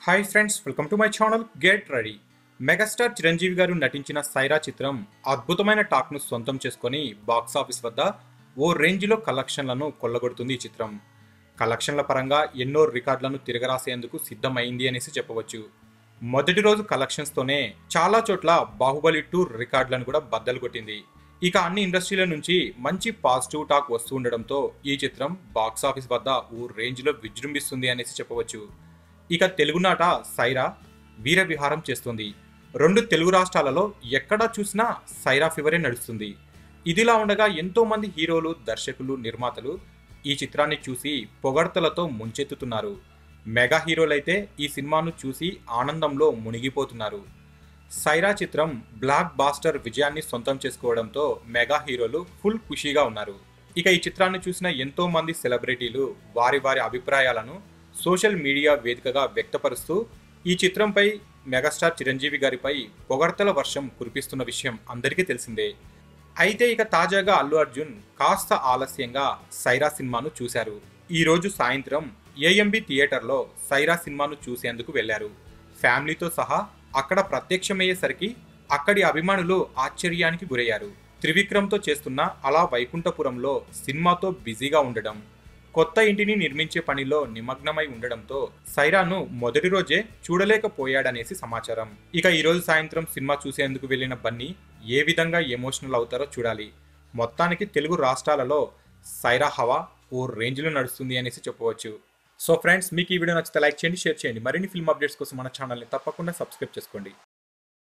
hi friends welcome to my channel get ready megastar Chiranjeevi garu నటించిన సైరా చిత్రం అద్భుతమైన టాక్ను సొంతం చేసుకొని బాక్స్ ఆఫీస్ వద్ద ఓ రేంజ్లో కలెక్షన్లను కొల్లగొడుతుంది ఈ చిత్రం కలెక్షన్ల పరంగా ఎన్నో రికార్డులను తిరగరాసేందుకు సిద్ధమైంది అనేసి చెప్పవచ్చు మొదటి రోజు కలెక్షన్స్తోనే చాలా చోట్ల బాహుబలి టూ రికార్డులను కూడా బద్దలు కొట్టింది ఇక అన్ని ఇండస్ట్రీల నుంచి మంచి పాజిటివ్ టాక్ వస్తూ ఉండడంతో ఈ చిత్రం బాక్స్ ఆఫీస్ వద్ద ఓ రేంజ్లో విజృంభిస్తుంది అనేసి చెప్పవచ్చు ఇక తెలుగునాట సైరా వీర విహారం చేస్తుంది రెండు తెలుగు రాష్ట్రాలలో ఎక్కడా చూసినా సైరా ఫీవరే నడుస్తుంది ఇదిలా ఉండగా ఎంతో మంది హీరోలు దర్శకులు నిర్మాతలు ఈ చిత్రాన్ని చూసి పొగడ్తలతో ముంచెత్తుతున్నారు మెగా హీరోలైతే ఈ సినిమాను చూసి ఆనందంలో మునిగిపోతున్నారు సైరా చిత్రం బ్లాక్ బాస్టర్ విజయాన్ని సొంతం చేసుకోవడంతో మెగా హీరోలు ఫుల్ ఖుషీగా ఉన్నారు ఇక ఈ చిత్రాన్ని చూసిన ఎంతో మంది సెలబ్రిటీలు వారి వారి అభిప్రాయాలను సోషల్ మీడియా వేదికగా వ్యక్తపరుస్తూ ఈ చిత్రంపై మెగాస్టార్ చిరంజీవి గారిపై పొగడ్తల వర్షం కురిపిస్తున్న విషయం అందరికీ తెలిసిందే అయితే ఇక తాజాగా అల్లు అర్జున్ కాస్త ఆలస్యంగా సైరా సినిమాను చూశారు ఈ రోజు సాయంత్రం ఏఎంబి థియేటర్లో సైరా సినిమాను చూసేందుకు వెళ్లారు ఫ్యామిలీతో సహా అక్కడ ప్రత్యక్షమయ్యేసరికి అక్కడి అభిమానులు ఆశ్చర్యానికి గురయ్యారు త్రివిక్రమ్తో చేస్తున్న అలా వైకుంఠపురంలో సినిమాతో బిజీగా ఉండడం కొత్త ఇంటిని నిర్మించే పనిలో నిమగ్నమై ఉండడంతో సైరాను మొదటి రోజే చూడలేకపోయాడనేసి సమాచారం ఇక ఈ రోజు సాయంత్రం సినిమా చూసేందుకు వెళ్లిన బన్నీ ఏ విధంగా ఎమోషనల్ అవుతారో చూడాలి మొత్తానికి తెలుగు రాష్ట్రాలలో సైరా హవా ఓ రేంజ్లో నడుస్తుంది అనేసి చెప్పవచ్చు సో ఫ్రెండ్స్ మీకు ఈ వీడియో నచ్చితే లైక్ చేయండి షేర్ చేయండి మరిన్ని ఫిల్మ్ అప్డేట్స్ కోసం మన ఛానల్ని తప్పకుండా సబ్స్క్రైబ్ చేసుకోండి